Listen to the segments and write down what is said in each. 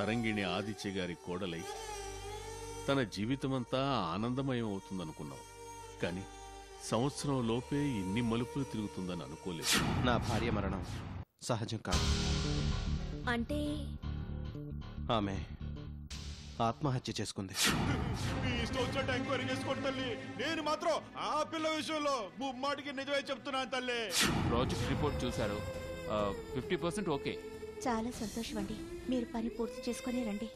తరంగిణి ఆదిత్య గారి కోడలై తన జీవితమంతా ఆనందమయం అవుతుందనుకున్నావు కానీ సంవత్సరం లోపే ఇన్ని మలుపులు తిరుగుతుందని అనుకోలేదు నా భార్య మరణం సహజం కాదు అంటే ఆమె ఆత్మహత్య చేసుకుంది మీ ఇష్టం వచ్చినట్టు ఎంక్వైరీ చేసుకోండి తల్లి నేను మాత్రం ఆ పిల్ల విషయంలో ముమ్మాటికి నిజమే చెప్తున్నాను తల్లి ప్రాజెక్ట్ రిపోర్ట్ చూశారు ఫిఫ్టీ పర్సెంట్ ఓకే చాలా సంతోషం అండి మీరు పని పూర్తి చేసుకుని రండి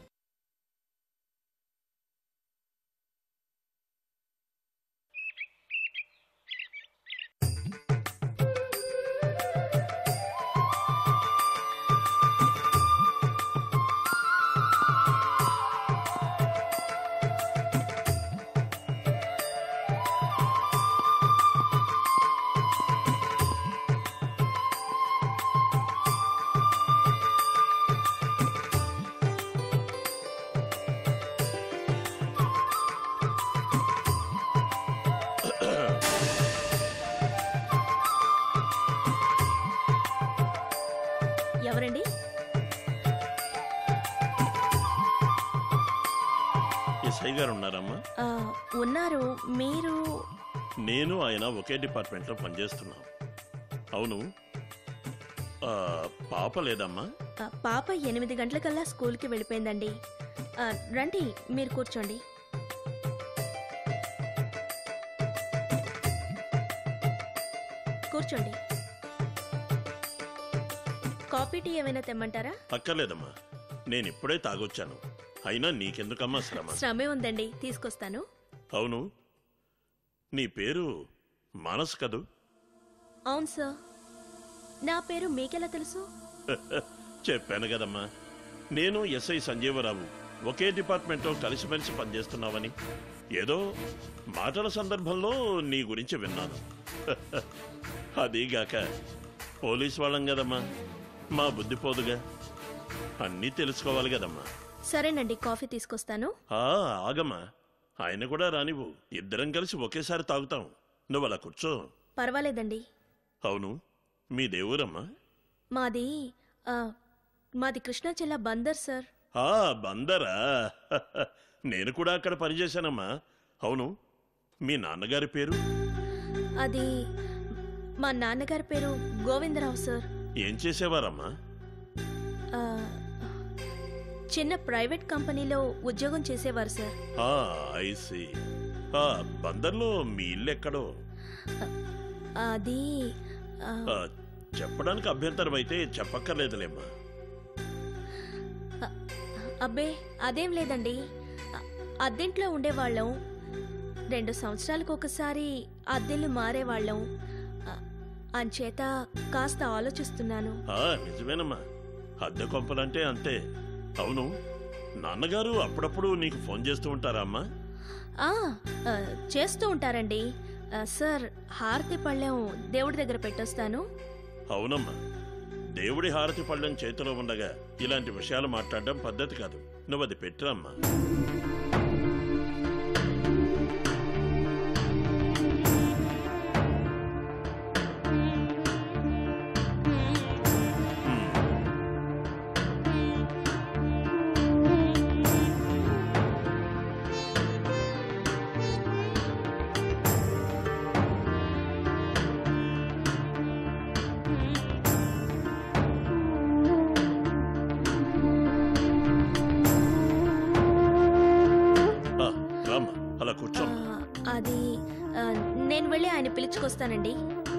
ఎవరండి ఎస్ఐ గారు ఉన్నారమ్మా ఆ, ఉన్నారు మీరు నేను ఆయన ఒకే డిపార్ట్మెంట్లో పనిచేస్తున్నాం అవును ఆ, పాప లేదమ్మా ఆ, పాప ఎనిమిది గంటలకల్లా స్కూల్కి వెళ్ళిపోయిందండి ఆ, రండి మీరు కూర్చోండి కూర్చోండి కాఫీ టీ ఏమైనా తెమ్మంటారా అక్కర్లేదమ్మా నేను ఇప్పుడే తాగొచ్చాను అయినా నీకెందుకమ్మా శ్రమ శ్రమే ఉందండి తీసుకొస్తాను అవును నీ పేరు మానస్ కదూ అవును సార్ నా పేరు మీకెలా తెలుసు చెప్పాను కదమ్మా నేను ఎస్ఐ సంజీవరావు ఒకే డిపార్ట్మెంట్లో కలిసిమెలిసి పనిచేస్తున్నావని ఏదో మాటల సందర్భంలో నీ గురించి విన్నాను అదీగాక పోలీస్ వాళ్ళం కదమ్మా మా బుద్ధి పోదుగా అన్నీ తెలుసుకోవాలి కదమ్మా సరేనండి కాఫీ తీసుకొస్తాను ఆ ఆగమ్మా ఆయన కూడా రానివ్వు ఇద్దరం కలిసి ఒకేసారి తాగుతాం నువ్వు అలా కూర్చో పర్వాలేదండి అవును మీ దేవురమ్మా మాది ఆ, మాది కృష్ణా జిల్లా బందర్ సార్ ఆ బందరా నేను కూడా అక్కడ పనిచేశానమ్మా అవును మీ నాన్నగారి పేరు అది మా నాన్నగారి పేరు గోవిందరావు సార్ ఏం చేసేవారమ్మా ఆ, చిన్న ప్రైవేట్ కంపెనీలో ఉద్యోగం చేసేవారు సార్ ఆ ఐసి ఆ బందర్లో మీ ఇల్లు ఎక్కడో అది ఆ, ఆ, చెప్పడానికి అభ్యంతరం అయితే చెప్పక్కర్లేదులేమ్మా అబ్బే అదేం లేదండి అ- అద్దెంట్లో ఉండేవాళ్ళం రెండు సంవత్సరాలకు ఒకసారి అద్దెలు మారేవాళ్ళం అ- అంచేత కాస్త ఆలోచిస్తున్నాను ఆ నిజమేనమ్మా అద్దె కొంపలంటే అంతే అవును నాన్నగారు అప్పుడప్పుడు నీకు ఫోన్ చేస్తూ ఉంటారా అమ్మా ఆ, ఆ, చేస్తూ ఉంటారండి ఆ, సార్ హారతి పళ్ళెం దేవుడి దగ్గర పెట్టొస్తాను అవునమ్మా దేవుడి హారతి పళ్ళెం చేతిలో ఉండగా ఇలాంటి విషయాలు మాట్లాడడం పద్ధతి కాదు నువ్వు అది పెట్టిరమ్మా ఆ, రామ్మా అలా ఆ, కూర్చోమ్మా అది ఆ, నేను వెళ్ళి ఆయన పిలుచుకొస్తానండి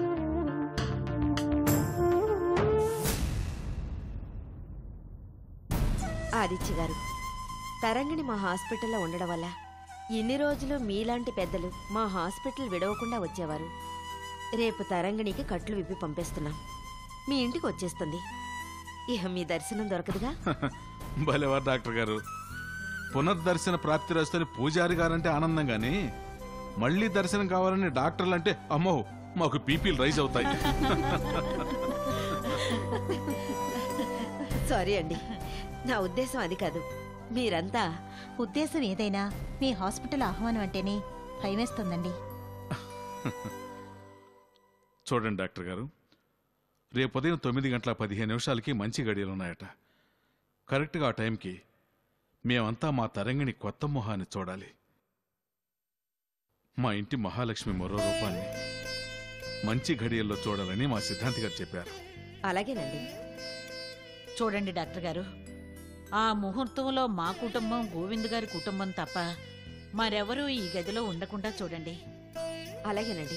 ఆదిత్య గారు తరంగిణి మా హాస్పిటల్లో ఉండడం వల్ల ఇన్ని రోజులు మీలాంటి పెద్దలు మా హాస్పిటల్ విడవకుండా వచ్చేవారు రేపు తరంగిణికి కట్లు విప్పి పంపేస్తున్నాం మీ ఇంటికి వచ్చేస్తుంది ఇహ మీ దర్శనం దొరకదుగా భలేవారు డాక్టర్ గారు పునర్దర్శన ప్రాప్తి రస్తని పూజారి గారంటే ఆనందం గాని మళ్ళీ దర్శనం కావాలని డాక్టర్లు అంటే అమ్మో మాకు పీపీలు రైజ్ అవుతాయి సారీ అండి నా ఉద్దేశం అది కాదు మీరంతా ఉద్దేశం ఏదైనా మీ హాస్పిటల్ ఆహ్వానం అంటేనే భయమేస్తుందండి చూడండి డాక్టర్ గారు రేపు ఉదయం తొమ్మిది గంటల పదిహేను నిమిషాలకి మంచి గడియలు ఉన్నాయట కరెక్ట్గా ఆ టైంకి మేమంతా మా తరంగిణి కొత్త మొహాన్ని చూడాలి మా ఇంటి మహాలక్ష్మి మరో రూపాన్ని మంచి ఘడియల్లో చూడాలని మా సిద్ధాంతి గారు చెప్పారు అలాగేనండి చూడండి డాక్టర్ గారు ఆ ముహూర్తంలో మా కుటుంబం గోవింద్ గారి కుటుంబం తప్ప మరెవరూ ఈ గదిలో ఉండకుండా చూడండి అలాగేనండి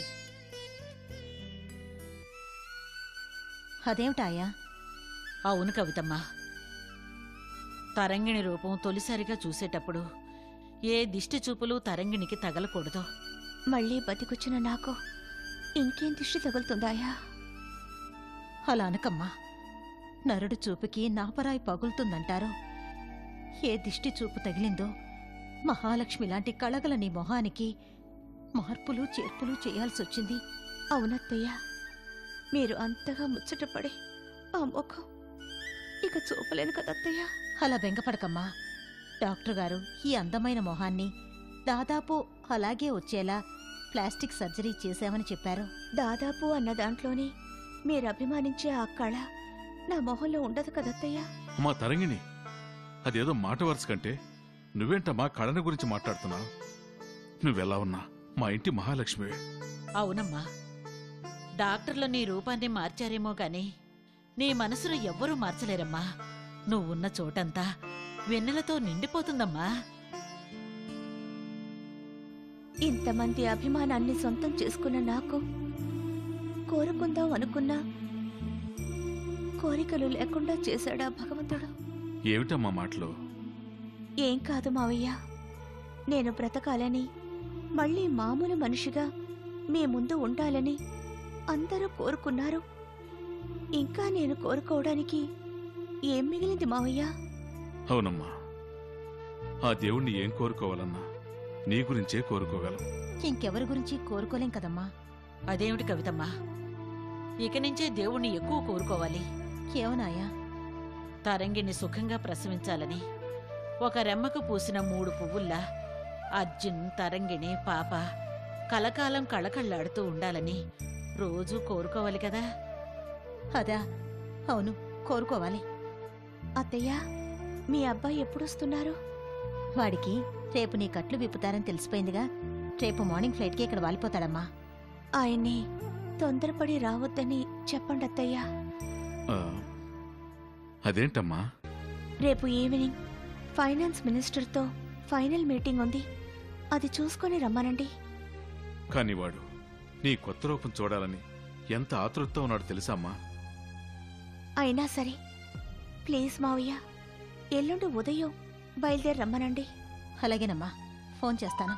అదేమిటాయా అవును కవితమ్మ తరంగిణి రూపం తొలిసారిగా చూసేటప్పుడు ఏ దిష్టి చూపులు తరంగిణికి తగలకూడదు మళ్ళీ బతికొచ్చిన నాకు ఇంకేం దిష్టి తగులుతుందాయా అలా అనకమ్మా నరుడు చూపుకి నాపరాయి పగులుతుందంటారు ఏ దిష్టి చూపు తగిలిందో మహాలక్ష్మి లాంటి కళగల నీ మొహానికి మార్పులు చేర్పులు చేయాల్సొచ్చింది అవునత్తయ్య మీరు అంతగా ముచ్చటపడే ఆ ముఖం ఇక చూపలేను కదత్తయ్య అలా బెంగపడకమ్మా డాక్టర్ గారు ఈ అందమైన మొహాన్ని దాదాపు అలాగే వచ్చేలా ప్లాస్టిక్ సర్జరీ చేశామని చెప్పారు దాదాపు అన్న దాంట్లోనే మీరు అభిమానించే ఆ కళ నా మొహంలో ఉండదు కదత్తయ్య మా తరంగిణి అదేదో మాట వరుస కంటే నువ్వేంటమ్మా కళని గురించి మాట్లాడుతున్నావు నువ్వెలా ఉన్నా మా ఇంటి మహాలక్ష్మివే అవునమ్మా డాక్టర్లు నీ రూపాన్ని మార్చారేమో గాని నీ మనసును ఎవ్వరూ మార్చలేరమ్మా నువ్వున్న చోటంతా వెన్నెలతో నిండిపోతుందమ్మా ఇంతమంది అభిమానాన్ని సొంతం చేసుకున్న నాకు కోరుకుందాం అనుకున్నా కోరికలు లేకుండా చేశాడా భగవంతుడు ఏమిటమ్మా మాటలు ఏం కాదు మావయ్య నేను బ్రతకాలని మళ్ళీ మామూలు మనిషిగా మీ ముందు ఉండాలని అందరూ కోరుకున్నారు ఇంకా నేను కోరుకోవడానికి ఏం మిగిలింది మావయ్య అవునమ్మా ఆ దేవుణ్ణి ఏం కోరుకోవాలన్నా నీ గురించే కోరుకోగలం ఇంకెవరి గురించి కోరుకోలేం కదమ్మా అదేమిటి కవితమ్మా ఇక నుంచే దేవుణ్ణి ఎక్కువ కోరుకోవాలి ఏమనాయా తరంగిణి సుఖంగా ప్రసవించాలని ఒక రెమ్మకు పూసిన మూడు పువ్వుల్లా అర్జున్ తరంగిణి పాప కలకాలం కళకళ్ళాడుతూ ఉండాలని రోజూ కోరుకోవాలి కదా అదా అవును కోరుకోవాలి అత్తయ్య మీ అబ్బాయి ఎప్పుడొస్తున్నారు వాడికి రేపు నీ కట్లు విప్పుతారని తెలిసిపోయిందిగా రేపు మార్నింగ్ ఫ్లైట్కి ఇక్కడ వాలిపోతాడమ్మా ఆయన్ని తొందరపడి రావద్దని చెప్పండి అత్తయ్య ఆ, అదేంటమ్మా రేపు ఈవినింగ్ ఫైనాన్స్ మినిస్టర్తో ఫైనల్ మీటింగ్ ఉంది అది చూసుకొని రమ్మనండి కాని వాడు నీ కొత్త రూపం చూడాలని ఎంత ఆతృతతో ఉన్నాడు తెలుసామ్మా అయినా సరే ప్లీజ్ మావయ్య ఎల్లుండి ఉదయం బయలుదేరి రమ్మనండి అలాగేనమ్మా ఫోన్ చేస్తాను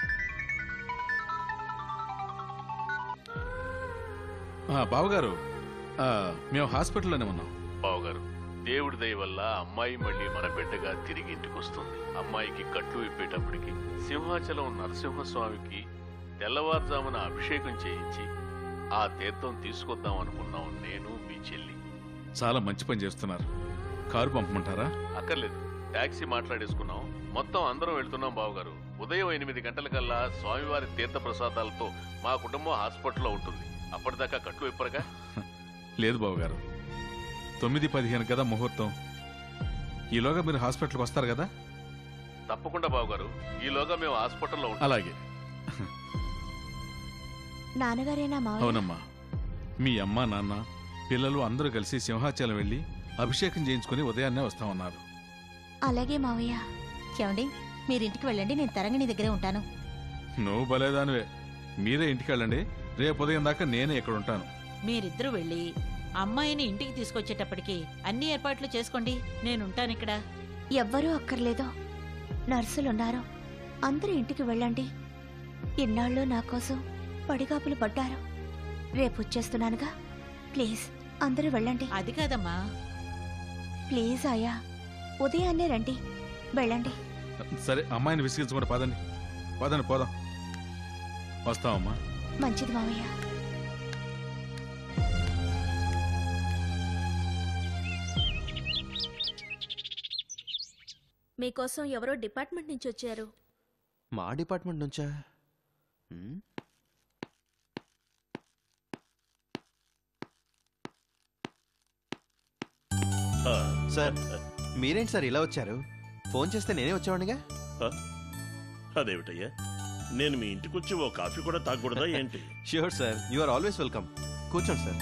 ఆ, బావగారు ఆ, మేము హాస్పిటల్లోనే ఉన్నాం బావగారు దేవుడి దయ వల్ల అమ్మాయి మళ్ళీ మన బిడ్డగా తిరిగి ఇంటికి వస్తుంది అమ్మాయికి కట్లు విప్పేటప్పటికి సింహాచలం నరసింహస్వామికి తెల్లవారుజామున అభిషేకం చేయించి ఆ తీర్థం తీసుకొద్దాం అనుకున్నాం నేను మీ చెల్లి చాలా మంచి పని చేస్తున్నారు కారు పంపమంటారా అక్కర్లేదు టాక్సీ మాట్లాడేసుకున్నాం మొత్తం అందరం వెళ్తున్నాం బావగారు ఉదయం ఎనిమిది గంటలకల్లా స్వామివారి తీర్థ ప్రసాదాలతో మా కుటుంబం హాస్పిటల్లో ఉంటుంది అప్పటిదాకా కట్లు విప్పరగా లేదు బావగారు తొమ్మిది పదిహేను కదా ముహూర్తం ఈలోగా మీరు హాస్పిటల్కి వస్తారు కదా తప్పకుండా బావగారు ఈలోగా మేము హాస్పిటల్లో ఉంటాం అలాగే నాన్నగారేనా మావయ్య అవునమ్మా మీ అమ్మ నాన్న పిల్లలు అందరూ కలిసి సింహాచలం వెళ్ళి అభిషేకం చేయించుకుని ఉదయాన్నే వస్తామన్నారు అలాగే మావయ్య ఏమండి మీరింటికి వెళ్ళండి నేను తరంగిణి దగ్గరే ఉంటాను నువ్వు బలేదానివే మీరే ఇంటికి వెళ్ళండి రేపు ఉదయం దాకా నేనే ఇక్కడ ఉంటాను మీరిద్దరూ వెళ్ళి అమ్మాయిని ఇంటికి తీసుకొచ్చేటప్పటికి అన్ని ఏర్పాట్లు చేసుకోండి నేనుంటానిక్కడ ఎవ్వరూ అక్కర్లేదు నర్సులున్నారు అందరూ ఇంటికి వెళ్ళండి ఇన్నాళ్ళు నా కోసం పడిగాపులు పడ్డారు రేపు వచ్చేస్తున్నానుగా ప్లీజ్ అందరూ వెళ్ళండి అది కాదమ్మా ప్లీజ్ ఆయా ఉదయాన్నే రండి వెళ్ళండి సరే అమ్మాయిని విసిగించకుండా పదండి పదండి పోదాం వస్తామమ్మా మంచిది మావయ్య మీకోసం ఎవరో డిపార్ట్మెంట్ నుంచి వచ్చారు మా డిపార్ట్మెంట్ నుంచా ఉమ్, ఆ, సార్ మీరేంటి సార్ ఇలా వచ్చారు ఫోన్ చేస్తే నేనే వచ్చేవాడిగా ఆ? అదేమిటయ్యా నేను మీ ఇంటికొచ్చి ఓ కాఫీ కూడా తాగకూడదా ఏంటి sure sir you are always welcome కూర్చోండి సార్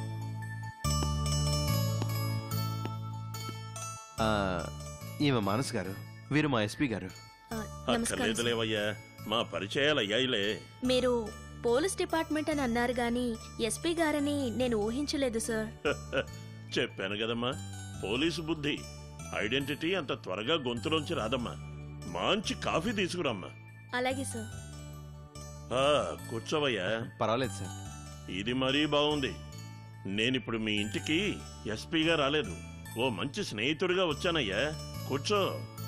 ఆ, ఈమె మానస్ గారు వీరు మా ఎస్పీ గారు ఆ, నమస్కారం సార్. అక్కర్లేదులేవయ్యా మా పరిచయాలు అయ్యాయిలే మీరు పోలీస్ డిపార్ట్మెంట్ అని అన్నారు గాని ఎస్పీ గారని నేను ఊహించలేదు సార్ చెప్పాను కదమ్మా పోలీసు బుద్ధి ఐడెంటిటీ అంత త్వరగా గొంతులోంచి రాదమ్మా మంచి కాఫీ తీసుకురమ్మా అలాగే సార్ ఆ, కూర్చోవయ్యా పర్వాలేదు సార్ ఇది మరీ బాగుంది నేనిప్పుడు మీ ఇంటికి ఎస్పీగా రాలేదు ఓ మంచి స్నేహితుడిగా వచ్చానయ్యా కూర్చో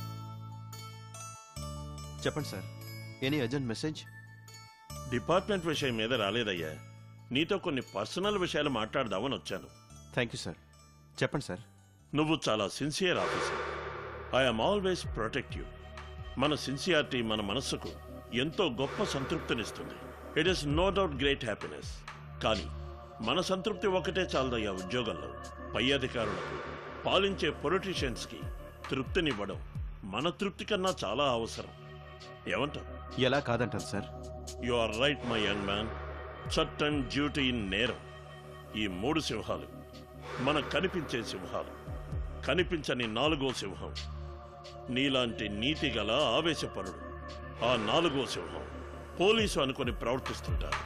చెప్పండి sir any urgent message department విషయం మీద రాలేదయ్యా నీతో కొన్ని పర్సనల్ విషయాలు మాట్లాడదామని వచ్చాను థ్యాంక్ యూ సార్ చెప్పండి సార్ నువ్వు చాలా sincere officer I'm always protect you మన సిన్సియారిటీ మన మనస్సుకు ఎంతో గొప్ప సంతృప్తినిస్తుంది it is no doubt great happiness కానీ మన సంతృప్తి ఒకటే చాలదయ్యా ఉద్యోగంలో పై అధికారులకు పాలించే పొలిటీషియన్స్కి తృప్తినివ్వడం మన తృప్తి కన్నా చాలా అవసరం ఏమంటావు ఎలా కాదంటారు sir you are right my young man చట్టం డ్యూటీ నేరం ఈ మూడు సింహాలు మనకు కనిపించే సింహాలు కనిపించని నాలుగో సింహం నీలాంటి నీతి గల ఆవేశపరుడు ఆ నాలుగో సింహం పోలీసు అనుకొని ప్రవర్తిస్తుంటారు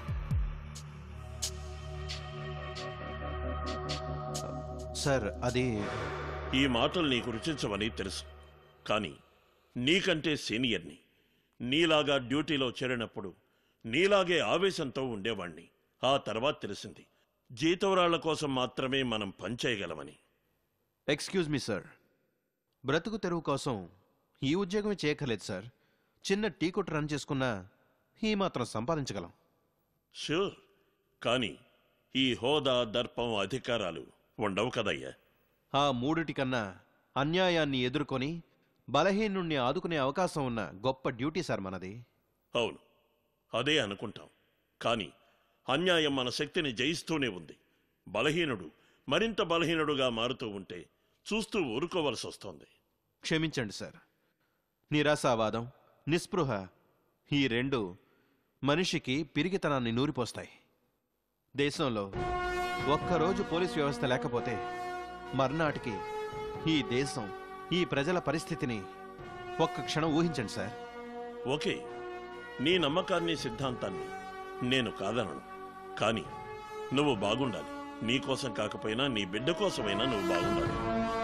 సార్ అది ఈ మాటలు నీకు రుచించవని తెలుసు కానీ నీకంటే సీనియర్ని నీలాగా డ్యూటీలో చేరినప్పుడు నీలాగే ఆవేశంతో ఉండేవాణ్ణి ఆ తర్వాత తెలిసింది జీతవరాళ్ల కోసం మాత్రమే మనం పనిచేయగలమని ఎక్స్క్యూజ్ మీ సార్ బ్రతుకు తెరువు కోసం ఈ ఉద్యోగమే చేయక్కర్లేదు సార్ చిన్న టీ కొట్టు రన్ చేసుకున్నా ఈ మాత్రం సంపాదించగలం షూర్ కానీ ఈ హోదా దర్పం అధికారాలు ఉండవు కదయ్యా ఆ మూడిటి కన్నా అన్యాయాన్ని ఎదుర్కొని బలహీనుణ్ణి ఆదుకునే అవకాశం ఉన్న గొప్ప డ్యూటీ సార్ మనది అవును అదే అనుకుంటాం కానీ అన్యాయం మన శక్తిని జయిస్తూనే ఉంది బలహీనుడు మరింత బలహీనుడుగా మారుతూ ఉంటే చూస్తూ ఊరుకోవలసి వస్తోంది క్షమించండి సార్ నిరాశావాదం నిస్పృహ ఈ రెండు మనిషికి పిరిగితనాన్ని నూరిపోస్తాయి దేశంలో ఒక్కరోజు పోలీస్ వ్యవస్థ లేకపోతే మర్నాటికి ఈ దేశం ఈ ప్రజల పరిస్థితిని ఒక్క క్షణం ఊహించండి సార్ ఓకే నీ నమ్మకాన్ని సిద్ధాంతాన్ని నేను కాదనను కానీ నువ్వు బాగుండాలి నీ కోసం కాకపోయినా నీ బిడ్డ కోసమైనా నువ్వు బాగుండాలి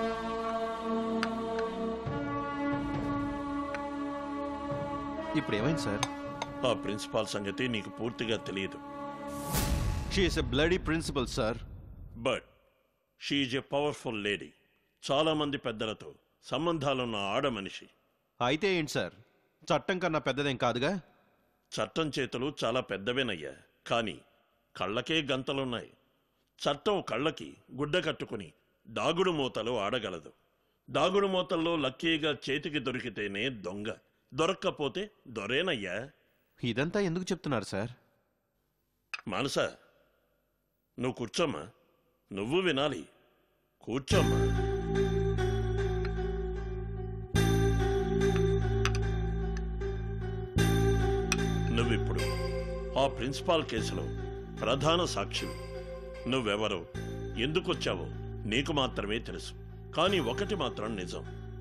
ఇప్పుడు ఏమైంది సార్ ఆ ప్రిన్సిపాల్ సంగతి నీకు పూర్తిగా తెలియదు she's a bloody principal sir but she's a powerful lady చాలా మంది పెద్దలతో సంబంధాలున్న ఆడ మనిషి అయితే ఏంటి సార్ చట్టం కన్నా పెద్దదేం కాదుగా చట్టం చేతులు చాలా పెద్దవేనయ్యా కానీ కళ్ళకే గంతలున్నాయి చట్టం కళ్ళకి గుడ్డ కట్టుకుని దాగుడు మూతలు ఆడగలదు దాగుడు మూతల్లో లక్కీగా చేతికి దొరికితేనే దొంగ దొరక్కపోతే దొరేనయ్యా ఇదంతా ఎందుకు చెప్తున్నారు సార్ మానస నువ్వు కూర్చోమ్మా నువ్వు వినాలి కూర్చోమ్మా నువ్విప్పుడు ఆ ప్రిన్సిపాల్ కేసులో ప్రధాన సాక్షివి నువ్వెవరో ఎందుకొచ్చావో నీకు మాత్రమే తెలుసు కానీ ఒకటి మాత్రం నిజం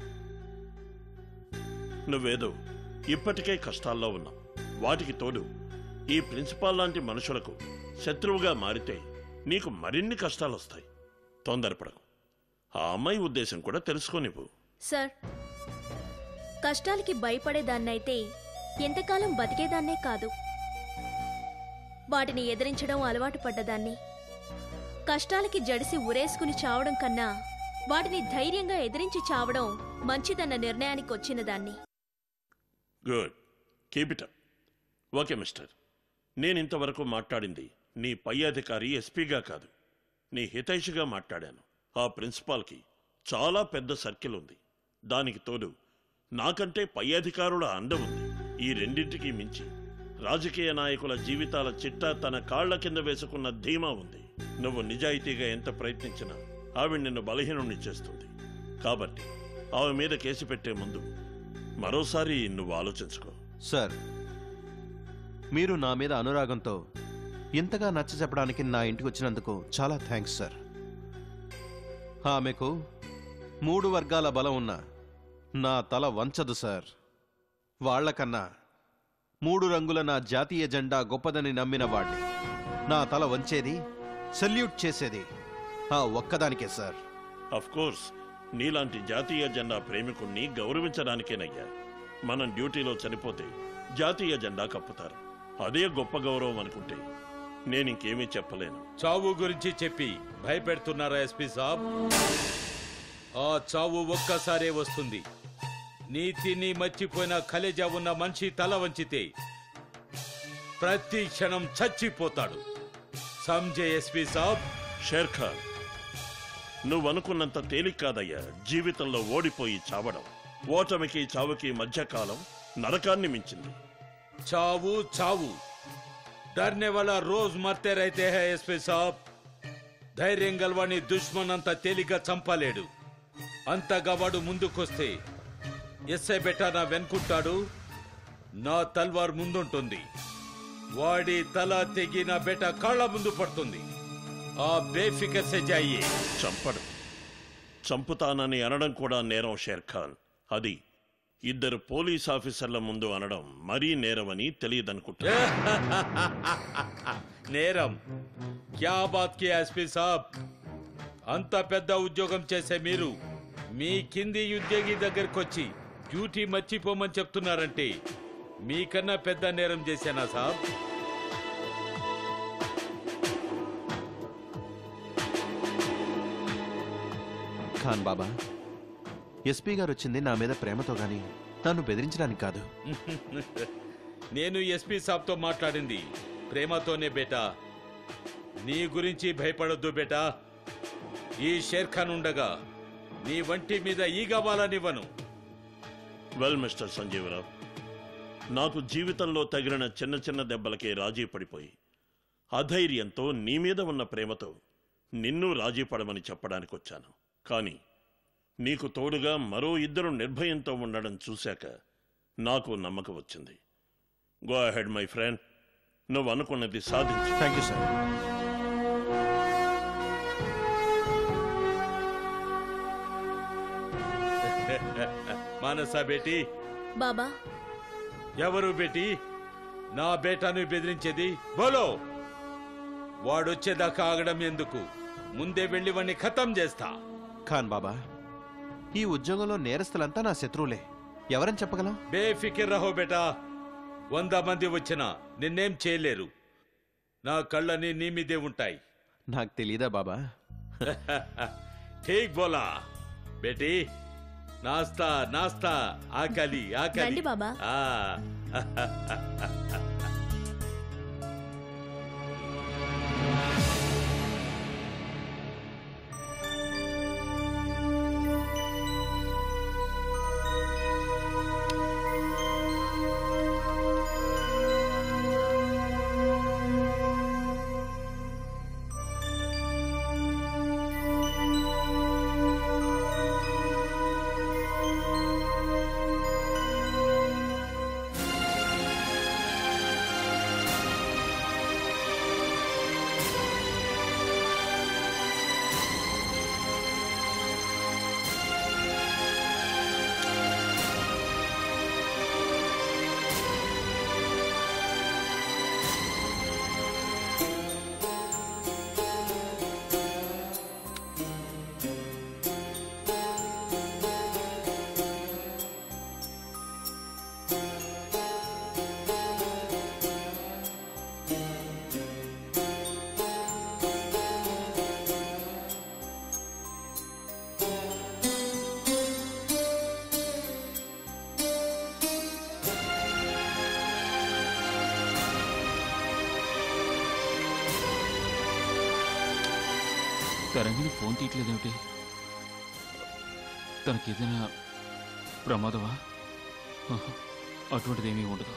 నువ్వేదో ఇప్పటికే కష్టాల్లో ఉన్నావు వాటికి తోడు ఈ ప్రిన్సిపాల్ లాంటి మనుషులకు శత్రువుగా మారితే నీకు మరిన్ని కష్టాలు వస్తాయి తొందరపడకు ఆ అమ్మాయి ఉద్దేశం కూడా తెలుసుకోనివ్వు సార్ కష్టాలకి భయపడేదాన్నైతే ఎంతకాలం బతికేదాన్నే కాదు వాటిని ఎదిరించడం అలవాటు పడ్డదాన్ని కష్టాలకి జడిసి ఉరేసుకుని చావడం కన్నా వాటిని ధైర్యంగా ఎదిరించి చావడం మంచిదన్న నిర్ణయానికి వచ్చిన దాన్ని good keep it up okay mister నేను ఇంతవరకు మాట్లాడింది నీ పై అధికారి ఎస్పీగా కాదు నీ హితైషిగా మాట్లాడాను ఆ ప్రిన్సిపాల్కి చాలా పెద్ద సర్కిల్ ఉంది దానికి తోడు నాకంటే పై అధికారుల అండ ఉంది ఈ రెండింటికి మించి రాజకీయ నాయకుల జీవితాల చిట్టా తన కాళ్ల కింద వేసుకున్న ధీమా ఉంది నువ్వు నిజాయితీగా ఎంత ప్రయత్నించినా ఆవిడ నిన్ను బలహీనుణ్ణి చేస్తుంది కాబట్టి ఆమె మీద కేసు పెట్టే ముందు మరోసారి నువ్వు ఆలోచించుకో సార్ మీరు నా మీద అనురాగంతో ఇంతగా నచ్చ చెప్పడానికి నా ఇంటికి వచ్చినందుకు చాలా థ్యాంక్స్ సార్ ఆమెకు మూడు వర్గాల బలం ఉన్న నా తల వంచదు సార్ వాళ్లకన్నా మూడు రంగుల నా జాతీయ జెండా గొప్పదని నమ్మిన వాడిని నా తల వంచేది సెల్యూట్ చేసేది ఆ ఒక్కదానికే సార్ అఫ్ కోర్స్ నీలాంటి జాతీయ జెండా ప్రేమికుణ్ణి గౌరవించడానికేనయ్యా మనం డ్యూటీలో చనిపోతే జాతీయ జెండా కప్పుతారు అదే గొప్ప గౌరవం అనుకుంటే నేనింకేమీ చెప్పలేను చావు గురించి చెప్పి భయపెడుతున్నారా ఎస్పీ సాబ్ ఆ చావు ఒక్కసారే వస్తుంది నీతిని మర్చిపోయిన కలేజా ఉన్న మనిషి తల వంచితే ప్రతి క్షణం చచ్చిపోతాడు సంజయ్ ఎస్పీ సాబ్ షేర్ ఖాన్ నువ్వనుకున్నంత తేలిక కాదయ్యా జీవితంలో ఓడిపోయి చావడం ఓటమికి చావుకి మధ్యకాలం నరకాన్ని మించింది చావు చావు डरने वाला रोज मरते रहते हैं एसपी साहब ధైర్యం గలవాణ్ణి దుష్మన్ అంత తేలిగ్గా చంపలేడు అంతగా వాడు ముందుకొస్తే ఎస్ఐ బెట నా వెనుకుంటాడు నా తల్వార్ ముందుంటుంది వాడి తల తెగి నా బెట కాళ్ళ ముందు పడుతుంది ఆ బేఫికర్ సే జాయియే చంపడం చంపుతానని అనడం కూడా నేరం షేర్ ఖాన్ అది ఇద్దరు పోలీస్ ఆఫీసర్ల ముందు అనడం మరీ నేరమని తెలియదనుకుంటా నేరం క్యా బాత్ కి ఎస్పీ సాబ్ అంత పెద్ద ఉద్యోగం చేసే మీరు మీ కింది ఉద్యోగి దగ్గరకు వచ్చి డ్యూటీ మర్చిపోమని చెప్తున్నారంటే మీకన్నా పెద్ద నేరం చేశానా సాబ్ ఖాన్ బాబా ఎస్పీ గారు వచ్చింది నా మీద ప్రేమతో గాని నన్ను బెదిరించడానికి కాదు నేను ఎస్పీ సాబ్తో మాట్లాడింది ప్రేమతోనే బేటా నీ గురించి భయపడొద్దు బేటా ఈ షేర్ ఖాన్ ఉండగా నీ వంటి మీద ఈగ వాలనివ్వను వెల్ మిస్టర్ సంజీవరావు నాకు జీవితంలో తగిలిన చిన్న చిన్న దెబ్బలకే రాజీ పడిపోయి అధైర్యంతో నీ మీద ఉన్న ప్రేమతో నిన్ను రాజీ పడమని చెప్పడానికి వచ్చాను కానీ నీకు తోడుగా మరో ఇద్దరు నిర్భయంతో ఉండడం చూశాక నాకు నమ్మకం వచ్చింది గో అహెడ్ మై ఫ్రెండ్ నువ్వు అనుకున్నది సాధించు థ్యాంక్ యూ సార్ మానసా బేటీ బాబా ఎవరు బేటీ నా బేటాను బెదిరించేది బోలో వాడొచ్చేదాకా ఆగడం ఎందుకు ముందే వెళ్ళి వాణ్ణి ఖతం చేస్తా ఖాన్ బాబా ఈ ఉద్యోగంలో నేరస్తులంతా నా శత్రువులే ఎవరని చెప్పగలం బేఫికిర్ రహో బేటా వంద మంది వచ్చినా నిన్నేం చేయలేరు నా కళ్ళని నీ మీదే ఉంటాయి నాకు తెలీదా బాబా ఠీక్ బోలా బేటీ నాస్తా నాస్తా ఆకలి ఆకలి రండి బాబా. ఆ తరంగిణి ఫోన్ తీయట్లేదేమిటి తనకి ఏదైనా ప్రమాదమా ఆహా, అటువంటిదేమీ ఉండదు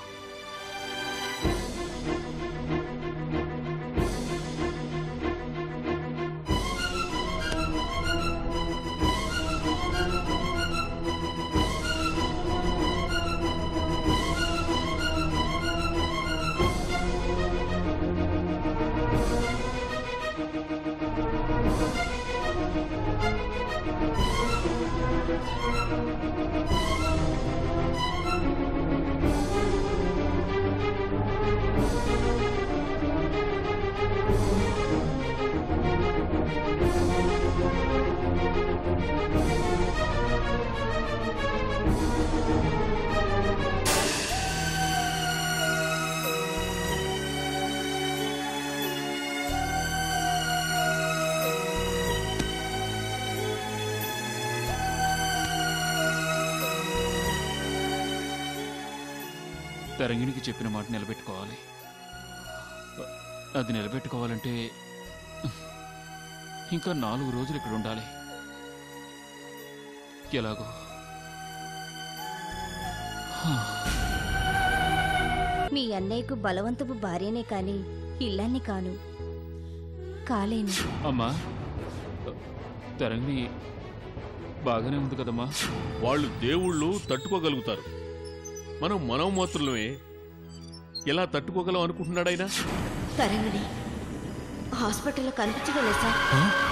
తరంగిణికి చెప్పిన మాట నిలబెట్టుకోవాలి అది నిలబెట్టుకోవాలంటే ఇంకా నాలుగు రోజులు ఇక్కడ ఉండాలి ఎలాగో మీ అన్నయ్యకు బలవంతపు భార్యనే కాని ఇల్లాన్ని కాను కాలేను అమ్మా తరంగిణి బాగానే ఉంది కదమ్మా వాళ్ళు దేవుళ్ళు తట్టుకోగలుగుతారు మనం మనోమాత్రులమే ఎలా తట్టుకోగలం అనుకుంటున్నాడైనా తరంగిణి హాస్పిటల్లో కనిపించగలేదు సార్